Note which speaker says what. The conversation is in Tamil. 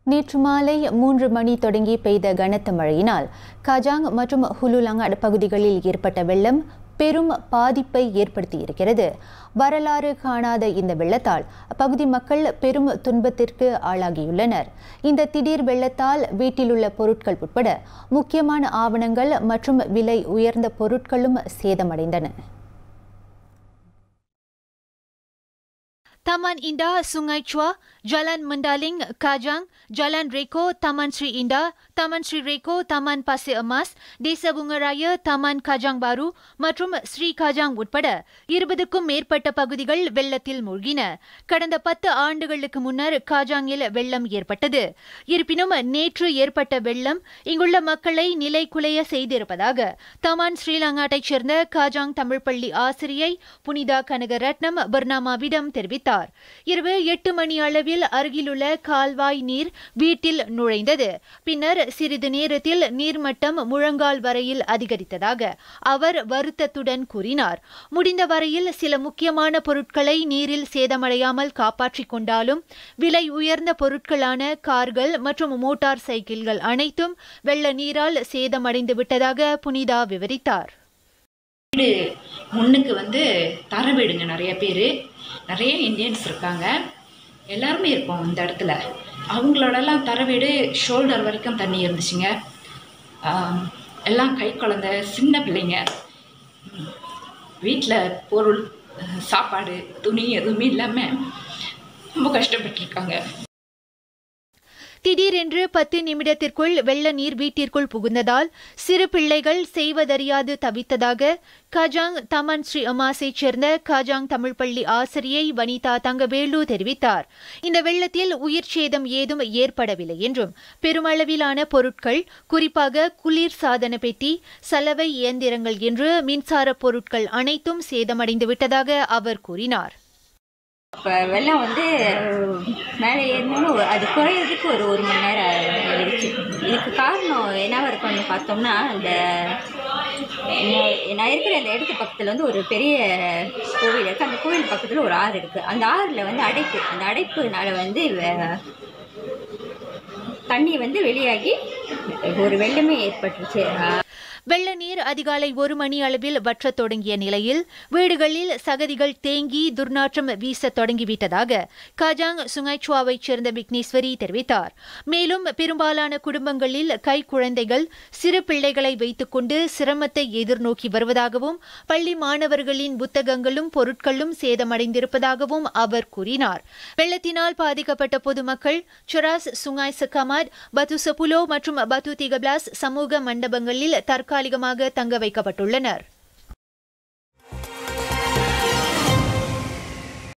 Speaker 1: நேற்று மாலை மூன்று மணி தொடங்கி பெய்த கனத்த மழையினால் கஜாங் மற்றும் ஹுலுலங்காட் பகுதிகளில் ஏற்பட்ட வெள்ளம் பெரும் பாதிப்பை ஏற்படுத்தியிருக்கிறது வரலாறு காணாத இந்த வெள்ளத்தால் அப்பகுதி மக்கள் பெரும் துன்பத்திற்கு ஆளாகியுள்ளனர் இந்த திடீர் வெள்ளத்தால் வீட்டிலுள்ள பொருட்கள் உட்பட முக்கியமான ஆவணங்கள் மற்றும் விலை உயர்ந்த பொருட்களும் சேதமடைந்தன
Speaker 2: Taman Indah Sungai Chua, Jalan Mendaling, Kajang, Jalan Reko, Taman Sri Indah, Taman Sri Reko, Taman Pasir Emas, Desa Bunga Raya, Taman Kajang Baru மற்றும் ஸ்ரீ கஜாங் உட்பட இருபதுக்கும் மேற்பட்ட பகுதிகள் வெள்ளத்தில் மூழ்கின கடந்த பத்து ஆண்டுகளுக்கு முன்னர் காஜாங்கில் வெள்ளம் ஏற்பட்டது இருப்பினும் நேற்று ஏற்பட்ட வெள்ளம் இங்குள்ள மக்களை நிலைகுலைய செய்திருப்பதாக தமான் ஸ்ரீலங்காட்டைச் சேர்ந்த காஜாங் தமிழ் பள்ளி ஆசிரியை புனிதா கனகரட்னம் பர்னாமாவிடம் தெரிவித்தார் இரவு எட்டு மணி அளவில் அருகிலுள்ள கால்வாய் நீர் வீட்டில் நுழைந்தது பின்னர் சிறிது நேரத்தில் நீர்மட்டம் முழங்கால் வரையில் அதிகரித்ததாக அவர் வருத்தத்துடன் கூறினார் முடிந்த வரையில் சில முக்கியமான பொருட்களை நீரில் சேதமடையாமல் காப்பாற்றிக் கொண்டாலும் விலை உயர்ந்த பொருட்களான கார்கள் மற்றும் மோட்டார் சைக்கிள்கள் அனைத்தும் வெள்ள நீரால் சேதமடைந்து விட்டதாக புனிதா விவரித்தார்
Speaker 3: வீடு முன்னுக்கு வந்து தர வீடுங்க நிறைய பேர் நிறைய இந்தியன்ஸ் இருக்காங்க எல்லாருமே இருக்கோம் இந்த இடத்துல அவங்களோடலாம் தர வீடு ஷோல்டர் வரைக்கும் தண்ணி இருந்துச்சுங்க ஆம், எல்லாம் கை குழந்த சின்ன பிள்ளைங்க வீட்டில் பொருள் அஹ், சாப்பாடு துணி எதுவுமே இல்லாமல் ரொம்ப கஷ்டப்பட்டிருக்காங்க
Speaker 2: திடீரென்று பத்து நிமிடத்திற்குள் வெள்ள நீர் வீட்டிற்குள் புகுந்ததால் சிறு பிள்ளைகள் செய்வதறியாது தவித்ததாக காஜாங் தமன் ஸ்ரீ அமாசைச் சேர்ந்த காஜாங் தமிழ் பள்ளி ஆசிரியை வனிதா தங்கவேலு தெரிவித்தார் இந்த வெள்ளத்தில் உயிர் சேதம் ஏதும் ஏற்படவில்லை என்றும் பெருமளவிலான பொருட்கள் குறிப்பாக குளிர் சாதன பெட்டி சலவை இயந்திரங்கள் என்று மின்சார பொருட்கள் அனைத்தும் சேதமடைந்து விட்டதாக அவர் கூறினார்
Speaker 4: இப்போ வெள்ளம் வந்து மேலே ஏறினாலும் ஒரு- அது குறையிறதுக்கு ஒரு ஒரு மணி நேரம் ஆயிடுச்சு இதுக்கு காரணம் என்னவா இருக்கும்னு பார்த்தோம்னா இந்த நான் நான் இருக்கிற அந்த இடத்து பக்கத்தில் வந்து ஒரு பெரிய கோவில் இருக்குது அந்த கோவில் பக்கத்தில் ஒரு ஆறு இருக்குது அந்த ஆறில் வந்து அடைப்பு அந்த அடைப்புனால வந்து வெ- தண்ணி வந்து வெளியாகி ஒரு வெள்ளமே ஏற்பட்டுருச்சு
Speaker 2: வெள்ள நீர் அதிகாலை ஒரு மணி அளவில் வற்றத் தொடங்கிய நிலையில் வீடுகளில் சகதிகள் தேங்கி துர்நாற்றம் வீசத் தொடங்கிவிட்டதாக காஜாங் சுங்கைச்சுவாவைச் சேர்ந்த விக்னேஸ்வரி தெரிவித்தார் மேலும் பெரும்பாலான குடும்பங்களில் கை குழந்தைகள் சிறு பிள்ளைகளை வைத்துக்கொண்டு சிரமத்தை எதிர்நோக்கி வருவதாகவும் பள்ளி மாணவர்களின் புத்தகங்களும் பொருட்களும் சேதமடைந்திருப்பதாகவும் அவர் கூறினார் வெள்ளத்தினால் பாதிக்கப்பட்ட பொதுமக்கள் சுராஸ் சுங்காய் சக்காமாட் பத்து சப்புலோ மற்றும் பத்து திகபிளாஸ் சமூக மண்டபங்களில் தற்காலிகமாக தங்க வைக்கப்பட்டுள்ளனர்